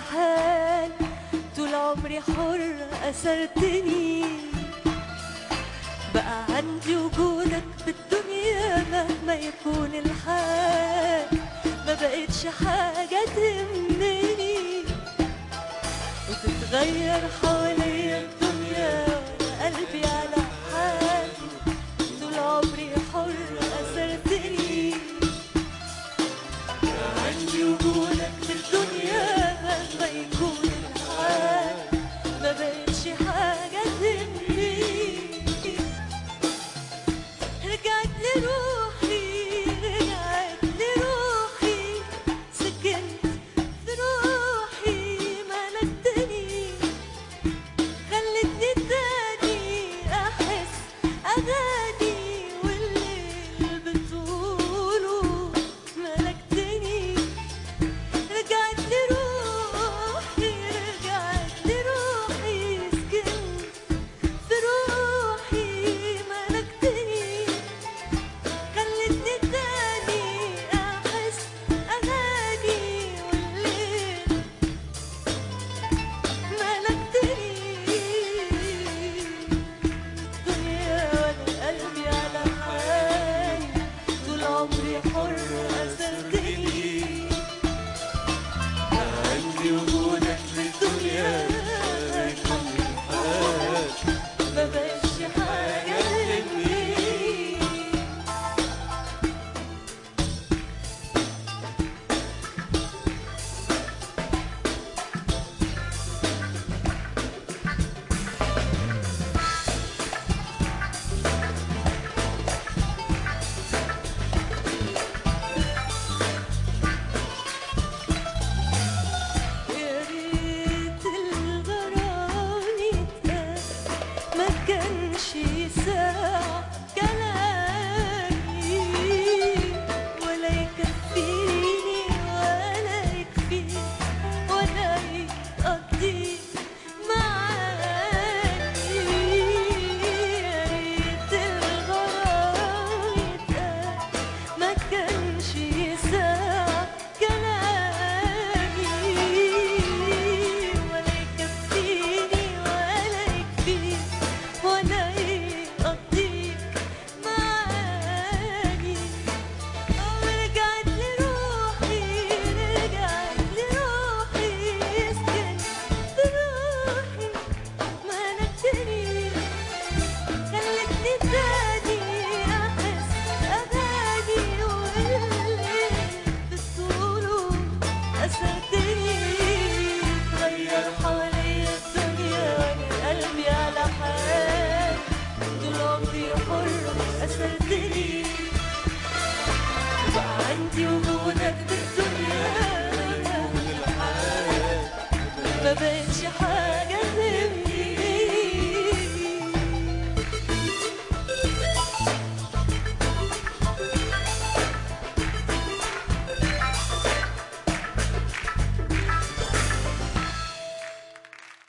حال طول عمري حرة أسرتني بقى عندي وجودك بالدنيا مهما يكون الحال ما بقتش حاجة تهمني وتتغير حواليا الدنيا وانا قلبي على حال طول عمري حر أسرتني عندي وجودك في الدنيا مهما يكون الحال ما بقتش حاجة تهمني رجعت لروحي رجعت لروحي سكنت في روحي ملكتني خلتني تاني احس اغاني